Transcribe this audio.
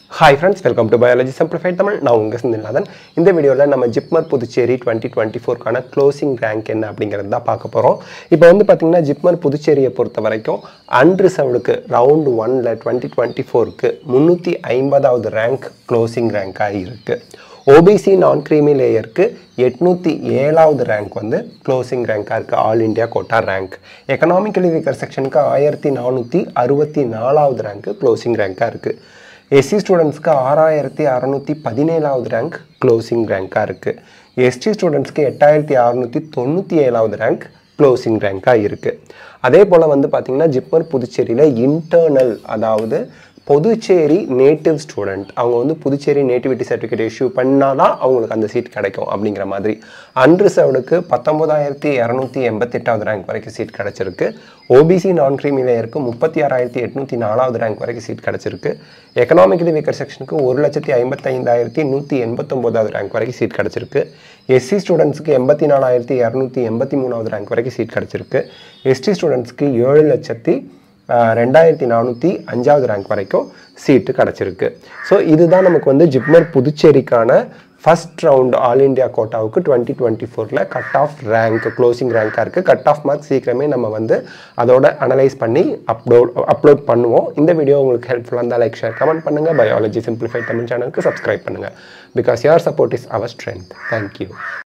hi friends welcome to biology simplified Tamil நான் உங்கள் சிந்தில்நாதன் இந்த வீடியோவில் நம்ம ஜிப்மர் புதுச்சேரி டுவெண்ட்டி டுவெண்ட்டி ஃபோர்க்கான க்ளோசிங் ரேங்க் என்ன அப்படிங்கிறது தான் பார்க்க போகிறோம் இப்போ வந்து பார்த்திங்கன்னா ஜிப்மர் புதுச்சேரியை பொறுத்த வரைக்கும் அன்ரிசர்வ்டுக்கு ரவுண்டு ஒனில் டுவெண்ட்டி டுவெண்ட்டி ஃபோருக்கு முந்நூற்றி ஐம்பதாவது ரேங்க் க்ளோசிங் ரேங்காக இருக்குது ஓபிசி நான் கிரீமி லேயருக்கு எட்நூற்றி ஏழாவது ரேங்க் வந்து க்ளோசிங் ரேங்காக இருக்குது all India quota rank economically weaker செக்ஷனுக்கு ஆயிரத்தி நானூற்றி அறுபத்தி நாலாவது ரேங்க்கு க்ளோசிங் ரேங்காக இருக்குது எஸ்சி ஸ்டூடெண்ட்ஸ்க்கு ஆறாயிரத்தி அறநூற்றி பதினேழாவது ரேங்க் க்ளோசிங் ரேங்காக இருக்குது எஸ்டி ஸ்டூடெண்ட்ஸ்க்கு எட்டாயிரத்தி அறநூற்றி தொண்ணூற்றி ஏழாவது ரேங்க் க்ளோசிங் ரேங்காக இருக்குது அதே போல் வந்து பார்த்திங்கன்னா ஜிப்மர் புதுச்சேரியில் இன்டர்னல் அதாவது புதுச்சேரி நேட்டிவ் ஸ்டூடெண்ட் அவங்க வந்து புதுச்சேரி நேட்டிவிட்டி சர்டிஃபிகேட் இஷ்யூ பண்ணால் தான் அவங்களுக்கு அந்த சீட் கிடைக்கும் அப்படிங்கிற மாதிரி அன்ரிசர்வ்டுக்கு பத்தொம்போதாயிரத்தி இரநூத்தி எண்பத்தெட்டாவது ரேங்க் வரைக்கும் சீட் கிடச்சிருக்கு ஓபிசி நான் கிரீமி லேயருக்கு முப்பத்தி ஆறாயிரத்தி எட்நூற்றி நாலாவது ரேங்க் வரைக்கும் சீட் கிடச்சிருக்கு எக்கனாமிக்கலி வீக்கர் செக்ஷனுக்கு ஒரு லட்சத்தி ஐம்பத்தைந்தாயிரத்தி நூற்றி எண்பத்தொம்போதாவது ரேங்க் வரைக்கும் சீட் கிடச்சிருக்கு எஸ்சி ஸ்டூடெண்ட்ஸ்க்கு எண்பத்தி நாலாயிரத்தி இரநூத்தி எண்பத்தி மூணாவது ரேங்க் வரைக்கும் சீட் கிடச்சிருக்கு எஸ்டி ஸ்டூடெண்ட்ஸ்க்கு ஏழு லட்சத்தி ஆஹ், ரெண்டாயிரத்தி நானூற்றி அஞ்சாவது ரேங்க் வரைக்கும் சீட்டு கிடச்சிருக்கு ஸோ இதுதான் நமக்கு வந்து ஜிப்மர் புதுச்சேரிக்கான ஃபர்ஸ்ட் ரவுண்ட் ஆல் இந்தியா கோட்டாவுக்கு டுவெண்ட்டி டுவெண்ட்டி ஃபோரில் கட் ஆஃப் ரேங்க் க்ளோசிங் ரேங்காக இருக்குது கட் ஆஃப் மார்க் சீக்கிரமே நம்ம வந்து அதோட அனலைஸ் பண்ணி அப்லோட் அப்லோட் பண்ணுவோம் இந்த வீடியோ உங்களுக்கு ஹெல்ப்ஃபுல்லாக இருந்தால் லைக் ஷேர் கமெண்ட் பண்ணுங்கள் பயாலஜி சிம்பிளிஃபைட் தமிழ் சேனலுக்கு சப்ஸ்கிரைப் பண்ணுங்கள் because your support is our strength thank you